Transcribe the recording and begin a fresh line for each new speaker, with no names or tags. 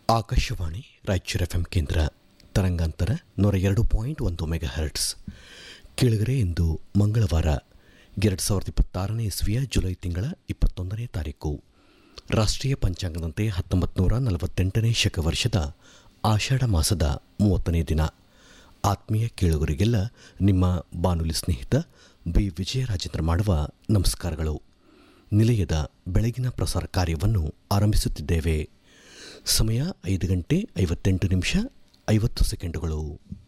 Akashvani Raichur F M ಕೇಂದ್ರ ತರಂಗಾಂತರ ನೂರ ಎರಡು ಪಾಯಿಂಟ್ ಒಂದು ಮೆಗಾ ಹರ್ಟ್ಸ್ ಕೇಳಿಗರೆ ಇಂದು ಮಂಗಳವಾರ ಎರಡು ಸಾವಿರದ ಇಪ್ಪತ್ತಾರನೇ ಇಸ್ವಿಯ ಜುಲೈ ತಿಂಗಳ ಇಪ್ಪತ್ತೊಂದನೇ ತಾರೀಕು ರಾಷ್ಟ್ರೀಯ ಪಂಚಾಂಗದಂತೆ ಹತ್ತೊಂಬತ್ತು ನೂರ ನಲವತ್ತೆಂಟನೇ ಶಕ ವರ್ಷದ ಆಷಾಢ ಮಾಸದ ಮೂವತ್ತನೇ ದಿನ ಆತ್ಮೀಯ ಕೇಳುಗರಿಗೆಲ್ಲ ನಿಮ್ಮ ಬಾನುಲಿ ಸ್ನೇಹಿತ ಬಿ ವಿಜಯರಾಜೇಂದ್ರ ಮಾಡುವ ನಮಸ್ಕಾರಗಳು ನಿಲಯದ ಬೆಳಗಿನ ಪ್ರಸಾರ ಕಾರ್ಯವನ್ನು ಆರಂಭಿಸುತ್ತಿದ್ದೇವೆ ಸಮಯ ಐದು ಗಂಟೆ ಐವತ್ತೆಂಟು ನಿಮಿಷ ಐವತ್ತು ಸೆಕೆಂಡುಗಳು